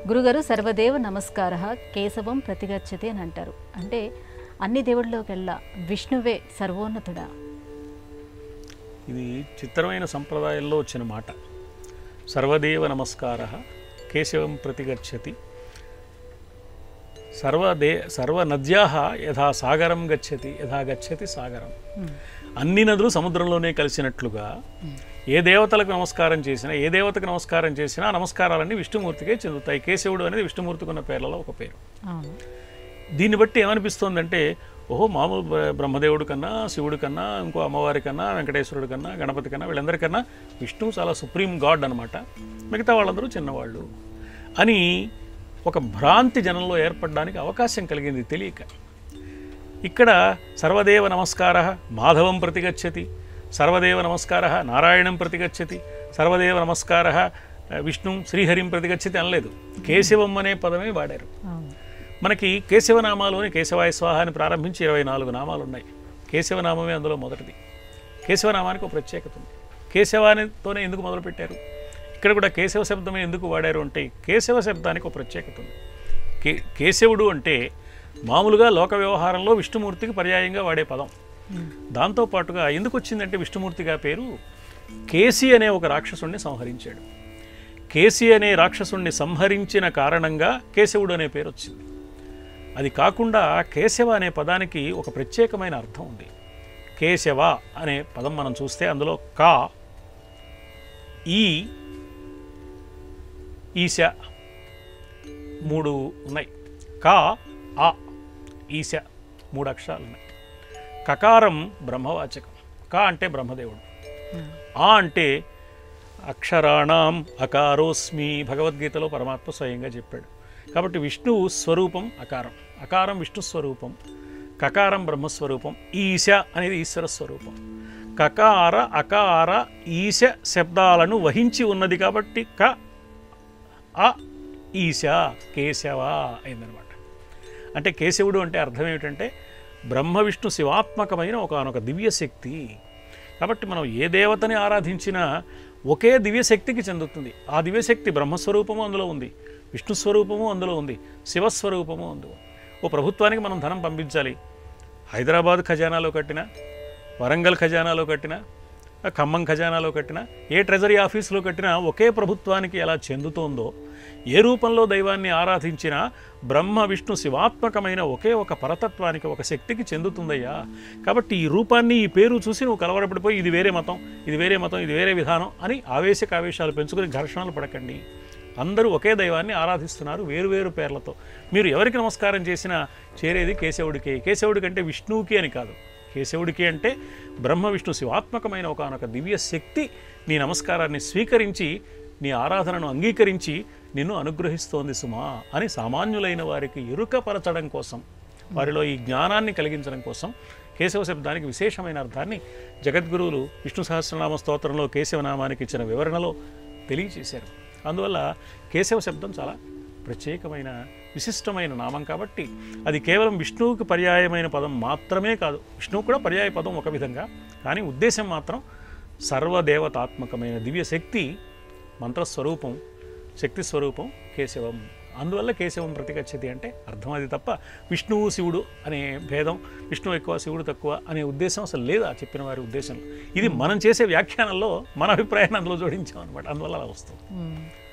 గురుగారు సర్వదేవ నమస్కార కేశవం ప్రతిగచ్చతి అని అంటారు అంటే అన్ని దేవుళ్ళలోకెల్లా విష్ణువే సర్వోన్నతుడా ఇది చిత్రమైన సంప్రదాయంలో వచ్చిన మాట సర్వదేవ నమస్కార కేశవం ప్రతిగచ్చతి సర్వదే సర్వనద్యా యథా సాగరం గచ్చతి యథా గచ్చతి సాగరం అన్ని నదులు సముద్రంలోనే కలిసినట్లుగా ఏ దేవతలకు నమస్కారం చేసినా ఏ దేవతకు నమస్కారం చేసినా ఆ నమస్కారాలన్నీ విష్ణుమూర్తికే చెందుతాయి కేశవుడు అనేది విష్ణుమూర్తికి ఉన్న పేర్లలో ఒక పేరు అవును దీన్ని బట్టి ఏమనిపిస్తోందంటే ఓహో మామూలు బ్ర- బ్రహ్మదేవుడి కన్నా శివుడి కన్నా ఇంకో అమ్మవారి కన్నా వెంకటేశ్వరుడి కన్నా గణపతి కన్నా వీళ్ళందరికన్నా విష్ణువు చాలా సుప్రీం గాడ్ అనమాట మిగతా వాళ్ళందరూ చిన్నవాళ్ళు అని ఒక భ్రాంతి జనంలో ఏర్పడడానికి అవకాశం కలిగింది తెలియక ఇక్కడ సర్వదేవ నమస్కార మాధవం ప్రతిగచ్చతి సర్వదేవ నమస్కార నారాయణం ప్రతిగచ్చతి సర్వదేవ నమస్కార విష్ణు శ్రీహరిం ప్రతిగచ్చతి అనలేదు కేశవం అనే పదమే వాడారు అవును మనకి కేశవనామాలోని కేశవాయ స్వాహ అని ప్రారంభించి ఇరవై నాలుగు నామాలు ఉన్నాయి కేశవనామమే అందులో మొదటిది కేశవనామానికి ఒక ప్రత్యేకత ఉంది కేశవానితోనే ఎందుకు మొదలుపెట్టారు ఇక్కడ కూడా కేశవ శబ్దమే ఎందుకు వాడారు అంటే కేశవ శబ్దానికి ఒక ప్రత్యేకత ఉంది కే కేశవుడు అంటే మామూలుగా లోక వ్యవహారంలో విష్ణుమూర్తికి పర్యాయంగా వాడే పదం దాంతోపాటుగా ఎందుకు వచ్చిందంటే విష్ణుమూర్తిగా పేరు కేసి అనే ఒక రాక్షసుణ్ణి సంహరించాడు కేసి అనే రాక్షసుణ్ణి సంహరించిన కారణంగా కేశవుడు అనే పేరు వచ్చింది అది కాకుండా కేశవ అనే పదానికి ఒక ప్రత్యేకమైన అర్థం ఉంది కేశవ అనే పదం మనం చూస్తే అందులో కా ఈ ఈశ మూడు ఉన్నాయి కా ఆ ఈశ మూడు అక్షరాలు ఉన్నాయి కకారం బ్రహ్మవాచకం కా అంటే బ్రహ్మదేవుడు ఆ అంటే అక్షరాణం అకారోస్మి భగవద్గీతలో పరమాత్మ స్వయంగా చెప్పాడు కాబట్టి విష్ణువు స్వరూపం అకారం అకారం విష్ణు స్వరూపం కకారం బ్రహ్మస్వరూపం ఈశ అనేది ఈశ్వర స్వరూపం కకార అకార ఈశ శబ్దాలను వహించి ఉన్నది కాబట్టి క అ ఈశ కేశవ అయిందనమాట అంటే కేశవుడు అంటే అర్థం ఏమిటంటే బ్రహ్మ విష్ణు శివాత్మకమైన ఒకనొక దివ్య శక్తి కాబట్టి మనం ఏ దేవతని ఆరాధించినా ఒకే దివ్యశక్తికి చెందుతుంది ఆ దివ్యశక్తి బ్రహ్మస్వరూపము అందులో ఉంది విష్ణు స్వరూపము అందులో ఉంది శివస్వరూపము అందులో ఉంది. ఓ ప్రభుత్వానికి మనం ధనం పంపించాలి హైదరాబాద్ ఖజానాలో కట్టిన వరంగల్ ఖజానాలో కట్టిన ఖమ్మం ఖజానాలో కట్టిన ఏ ట్రెజరీ ఆఫీసులో కట్టినా ఒకే ప్రభుత్వానికి ఎలా చెందుతోందో ఏ రూపంలో దైవాన్ని ఆరాధించినా బ్రహ్మ విష్ణు శివాత్మకమైన ఒకే ఒక పరతత్వానికి ఒక శక్తికి చెందుతుందయ్యా కాబట్టి ఈ రూపాన్ని ఈ పేరు చూసి నువ్వు కలవరపడిపోయి ఇది వేరే మతం ఇది వేరే మతం ఇది వేరే విధానం అని ఆవేశక ఆవేశాలు పెంచుకొని ఘర్షణలు పడకండి అందరూ ఒకే దైవాన్ని ఆరాధిస్తున్నారు వేరు వేరు పేర్లతో మీరు ఎవరికి నమస్కారం చేసినా చేరేది కేశవుడికే కేశవుడికి అంటే విష్ణువుకి అని కాదు కేశవుడికి అంటే బ్రహ్మ విష్ణు శివాత్మకమైన ఒకనొక దివ్య శక్తి నీ నమస్కారాన్ని స్వీకరించి నీ ఆరాధనను అంగీకరించి నిన్ను అనుగ్రహిస్తోంది సుమా అని సామాన్యులైన వారికి ఎరుకపరచడం కోసం వారిలో ఈ జ్ఞానాన్ని కలిగించడం కోసం కేశవ శబ్దానికి విశేషమైన అర్థాన్ని జగద్గురువులు విష్ణు సహస్రనామ స్తోత్రంలో కేశవనామానికి ఇచ్చిన వివరణలో తెలియచేశారు అందువల్ల కేశవ శబ్దం చాలా ప్రత్యేకమైన విశిష్టమైన నామం కాబట్టి అది కేవలం విష్ణువుకి పర్యాయమైన పదం మాత్రమే కాదు విష్ణువు కూడా పర్యాయ పదం ఒక విధంగా కానీ ఉద్దేశం మాత్రం సర్వదేవతాత్మకమైన దివ్య శక్తి మంత్రస్వరూపం శక్తి స్వరూపం కేశవం అందువల్ల కేశవం ప్రతిగచ్చతి అంటే అర్థం అది తప్ప విష్ణువు శివుడు అనే భేదం విష్ణువు ఎక్కువ శివుడు తక్కువ అనే ఉద్దేశం అసలు లేదు ఆ చెప్పిన వారి ఉద్దేశంలో ఇది మనం చేసే వ్యాఖ్యానంలో మన అభిప్రాయాన్ని అందులో జోడించాం అనమాట అందువల్ల అలా వస్తుంది మ్మ్.